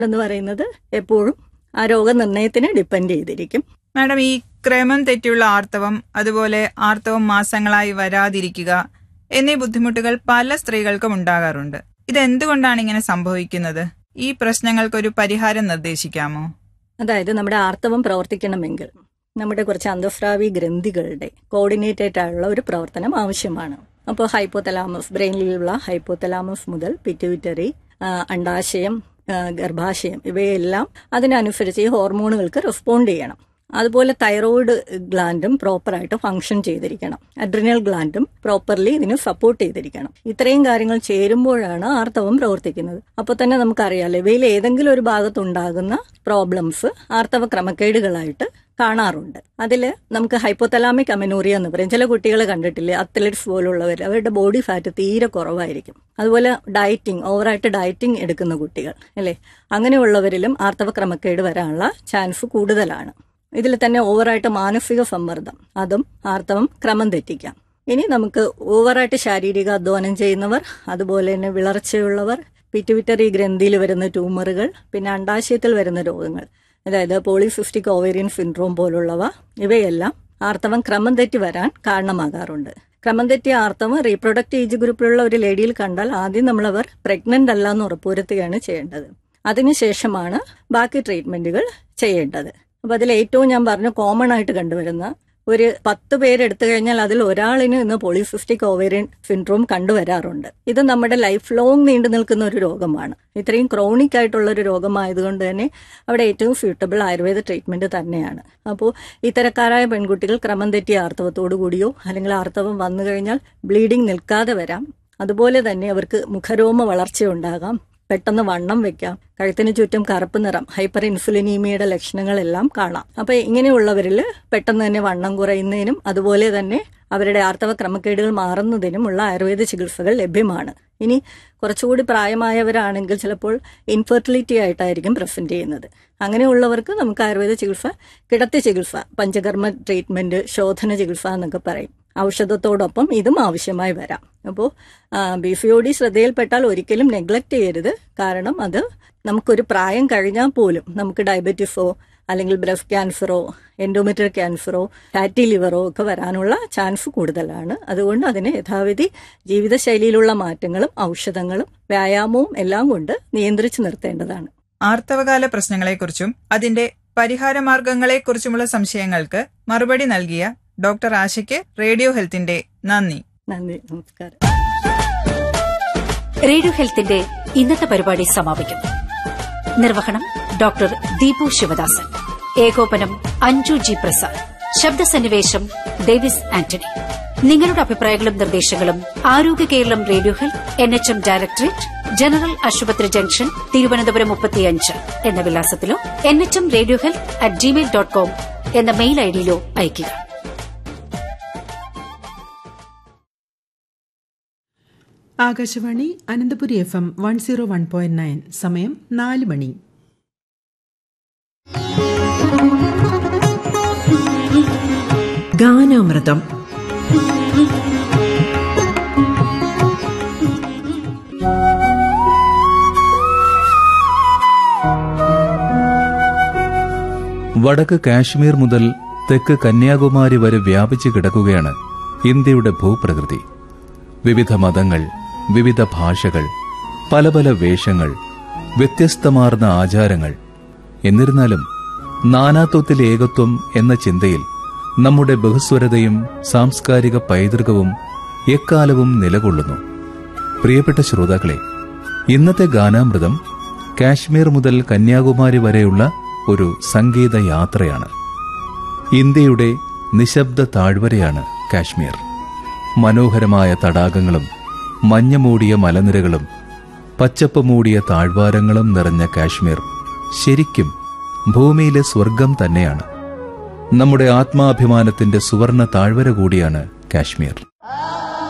എന്ന് പറയുന്നത് എപ്പോഴും ആ രോഗനിർണയത്തിന് ഡിപ്പെൻഡ് ചെയ്തിരിക്കും മാഡം ഈ ക്രമം തെറ്റിയുള്ള ആർത്തവം അതുപോലെ ആർത്തവം മാസങ്ങളായി വരാതിരിക്കുക എന്നീ ബുദ്ധിമുട്ടുകൾ പല സ്ത്രീകൾക്കും ഉണ്ടാകാറുണ്ട് ഇതെന്തുകൊണ്ടാണ് ഇങ്ങനെ സംഭവിക്കുന്നത് ഈ പ്രശ്നങ്ങൾക്കൊരു പരിഹാരം നിർദ്ദേശിക്കാമോ അതായത് നമ്മുടെ ആർത്തവം പ്രവർത്തിക്കണമെങ്കിൽ നമ്മുടെ കുറച്ച് അന്തസ്രാവി ഗ്രന്ഥികളുടെ കോർഡിനേറ്റഡ് ആയുള്ള ഒരു പ്രവർത്തനം ആവശ്യമാണ് അപ്പോൾ ഹൈപ്പോതലാമസ് ബ്രെയിനിലുള്ള ഹൈപ്പോതലാമസ് മുതൽ പിറ്റ്യൂറ്ററി അണ്ടാശയം ആ, ഗർഭാശയം ഇവയെല്ലാം അതിനനുസരിച്ച് ഈ ഹോർമോണുകൾക്ക് റെസ്പോണ്ട് ചെയ്യണം അതുപോലെ തൈറോയിഡ് ഗ്ലാൻഡും പ്രോപ്പറായിട്ട് ഫങ്ഷൻ ചെയ്തിരിക്കണം അഡ്രിനൽ ഗ്ലാൻഡും പ്രോപ്പർലി ഇതിന് സപ്പോർട്ട് ചെയ്തിരിക്കണം ഇത്രയും കാര്യങ്ങൾ ചേരുമ്പോഴാണ് ആർത്തവം പ്രവർത്തിക്കുന്നത് അപ്പോൾ തന്നെ നമുക്കറിയാലോ ഇവയിൽ ഏതെങ്കിലും ഒരു ഭാഗത്തുണ്ടാകുന്ന പ്രോബ്ലംസ് ആർത്തവ ക്രമക്കേടുകളായിട്ട് കാണാറുണ്ട് അതിൽ നമുക്ക് ഹൈപ്പോതലാമിക് അമിനോറിയ എന്ന് പറയും ചില കുട്ടികൾ കണ്ടിട്ടില്ലേ അത്ലറ്റ്സ് പോലുള്ളവർ അവരുടെ ബോഡി ഫാറ്റ് തീരെ കുറവായിരിക്കും അതുപോലെ ഡയറ്റിംഗ് ഓവറായിട്ട് ഡയറ്റിംഗ് എടുക്കുന്ന കുട്ടികൾ അല്ലേ അങ്ങനെയുള്ളവരിലും ആർത്തവ ക്രമക്കേട് വരാനുള്ള ചാൻസ് കൂടുതലാണ് ഇതിൽ തന്നെ ഓവറായിട്ട് മാനസിക സമ്മർദ്ദം അതും ആർത്തവം ക്രമം തെറ്റിക്കാം ഇനി നമുക്ക് ഓവറായിട്ട് ശാരീരിക അധ്വാനം ചെയ്യുന്നവർ അതുപോലെ തന്നെ വിളർച്ചയുള്ളവർ പിറ്റുവിറ്ററി ഗ്രന്ഥിയിൽ വരുന്ന ട്യൂമറുകൾ പിന്നെ അണ്ടാശയത്തിൽ വരുന്ന രോഗങ്ങൾ അതായത് പോളിസിസ്റ്റിക് ഓവേറിയൻ സിൻഡ്രോം പോലുള്ളവ ഇവയെല്ലാം ആർത്തവം ക്രമം തെറ്റി വരാൻ കാരണമാകാറുണ്ട് ക്രമം തെറ്റിയ ആർത്തവം റീപ്രൊഡക്റ്റ് ഏജ് ഗ്രൂപ്പിലുള്ള ഒരു ലേഡിയിൽ കണ്ടാൽ ആദ്യം നമ്മളവർ പ്രഗ്നന്റ് അല്ല എന്ന് ഉറപ്പുവരുത്തുകയാണ് ചെയ്യേണ്ടത് അതിനുശേഷമാണ് ബാക്കി ട്രീറ്റ്മെന്റുകൾ ചെയ്യേണ്ടത് അപ്പൊ അതിൽ ഏറ്റവും ഞാൻ പറഞ്ഞു കോമൺ ആയിട്ട് കണ്ടുവരുന്ന ഒരു പത്ത് പേരെടുത്തു കഴിഞ്ഞാൽ അതിൽ ഒരാളിന് ഇന്ന് പോളിസിസ്റ്റിക് ഓവേറിയൻ സിൻഡ്രോം കണ്ടുവരാറുണ്ട് ഇത് നമ്മുടെ ലൈഫ് ലോങ് നീണ്ടു നിൽക്കുന്ന ഒരു രോഗമാണ് ഇത്രയും ക്രോണിക് ആയിട്ടുള്ള ഒരു രോഗമായതുകൊണ്ട് തന്നെ അവിടെ ഏറ്റവും സ്യൂട്ടബിൾ ആയുർവേദ ട്രീറ്റ്മെന്റ് തന്നെയാണ് അപ്പോൾ ഇത്തരക്കാരായ പെൺകുട്ടികൾ ക്രമം തെറ്റിയ ആർത്തവത്തോടു കൂടിയോ അല്ലെങ്കിൽ ആർത്തവം വന്നു കഴിഞ്ഞാൽ ബ്ലീഡിംഗ് നിൽക്കാതെ വരാം അതുപോലെ തന്നെ അവർക്ക് മുഖരോമ വളർച്ചയുണ്ടാകാം പെട്ടെന്ന് വണ്ണം വെക്കാം കഴുത്തിന് ചുറ്റും കറുപ്പ് നിറം ഹൈപ്പർ ഇൻസുലിനീമിയയുടെ ലക്ഷണങ്ങളെല്ലാം കാണാം അപ്പൊ ഇങ്ങനെയുള്ളവരിൽ പെട്ടെന്ന് തന്നെ വണ്ണം കുറയുന്നതിനും അതുപോലെ തന്നെ അവരുടെ ആർത്തവ ക്രമക്കേടുകൾ മാറുന്നതിനുമുള്ള ആയുർവേദ ചികിത്സകൾ ലഭ്യമാണ് ഇനി കുറച്ചുകൂടി പ്രായമായവരാണെങ്കിൽ ചിലപ്പോൾ ഇൻഫെർട്ടിലിറ്റി ആയിട്ടായിരിക്കും പ്രസന്റ് ചെയ്യുന്നത് അങ്ങനെയുള്ളവർക്ക് നമുക്ക് ആയുർവേദ ചികിത്സ കിടത്തി ചികിത്സ പഞ്ചകർമ്മ ട്രീറ്റ്മെന്റ് ശോധന ചികിത്സ എന്നൊക്കെ പറയും ഔഷധത്തോടൊപ്പം ഇതും ആവശ്യമായി വരാം അപ്പോൾ ബി സി ഒ ഡി ശ്രദ്ധയിൽപ്പെട്ടാൽ ഒരിക്കലും നെഗ്ലക്ട് ചെയ്യരുത് കാരണം അത് നമുക്കൊരു പ്രായം കഴിഞ്ഞാൽ പോലും നമുക്ക് ഡയബറ്റീസോ അല്ലെങ്കിൽ ബ്രസ്റ്റ് ക്യാൻസറോ എൻഡോമെട്രിയൽ ക്യാൻസറോ ഫാറ്റി ലിവറോ ഒക്കെ വരാനുള്ള ചാൻസ് കൂടുതലാണ് അതുകൊണ്ട് അതിന് യഥാവിധി ജീവിതശൈലിയിലുള്ള മാറ്റങ്ങളും ഔഷധങ്ങളും വ്യായാമവും എല്ലാം കൊണ്ട് നിയന്ത്രിച്ചു നിർത്തേണ്ടതാണ് ആർത്തവകാല പ്രശ്നങ്ങളെക്കുറിച്ചും അതിന്റെ പരിഹാര മാർഗങ്ങളെക്കുറിച്ചുമുള്ള സംശയങ്ങൾക്ക് മറുപടി നൽകിയ ഡോക്ടർ ആശയ്ക്ക് റേഡിയോ ഹെൽത്തിന്റെ നന്ദി നന്ദി നമസ്കാരം റേഡിയോ ഹെൽത്തിന്റെ ഇന്നത്തെ പരിപാടി സമാപിക്കുന്നു നിർവഹണം ഡോക്ടർ ദീപു ശിവദാസൻ ഏകോപനം അഞ്ജു ജി പ്രസാദ് ശബ്ദസന്നിവേശം ഡേവിസ് ആന്റണി നിങ്ങളുടെ അഭിപ്രായങ്ങളും നിർദ്ദേശങ്ങളും ആരോഗ്യ Keralam radio health N H M directorate general ആശുപത്രി ജംഗ്ഷൻ തിരുവനന്തപുരം മുപ്പത്തിയഞ്ച് എന്ന വിലാസത്തിലോ N H M radio health at Gmail dot com എന്ന മെയിൽ ഐഡിയിലോ അയയ്ക്കുക Akashvani Ananthapuri F M one zero one point nine സമയം നാല് മണി ഗാനാമൃതം വടക്ക് കാശ്മീർ മുതൽ തെക്ക് കന്യാകുമാരി വരെ വ്യാപിച്ചു കിടക്കുകയാണ് ഇന്ത്യയുടെ ഭൂപ്രകൃതി വിവിധ മതങ്ങൾ വിവിധ ഭാഷകൾ പല പല വേഷങ്ങൾ വ്യത്യസ്തമാർന്ന ആചാരങ്ങൾ എന്നിരുന്നാലും നാനാത്വത്തിൽ ഏകത്വം എന്ന ചിന്തയിൽ നമ്മുടെ ബഹുസ്വരതയും സാംസ്കാരിക പൈതൃകവും എക്കാലവും നിലകൊള്ളുന്നു പ്രിയപ്പെട്ട ശ്രോതാക്കളെ ഇന്നത്തെ ഗാനാമൃതം കാശ്മീർ മുതൽ കന്യാകുമാരി വരെയുള്ള ഒരു സംഗീത യാത്രയാണ് ഇന്ത്യയുടെ നിശബ്ദ താഴ്വരയാണ് കാശ്മീർ മനോഹരമായ തടാകങ്ങളും മഞ്ഞമൂടിയ മലനിരകളും പച്ചപ്പ് മൂടിയ താഴ്വാരങ്ങളും നിറഞ്ഞ കാശ്മീർ ശരിക്കും ഭൂമിയിലെ സ്വർഗം തന്നെയാണ് നമ്മുടെ ആത്മാഭിമാനത്തിന്റെ സുവർണ താഴ്വര കൂടിയാണ് കാശ്മീർ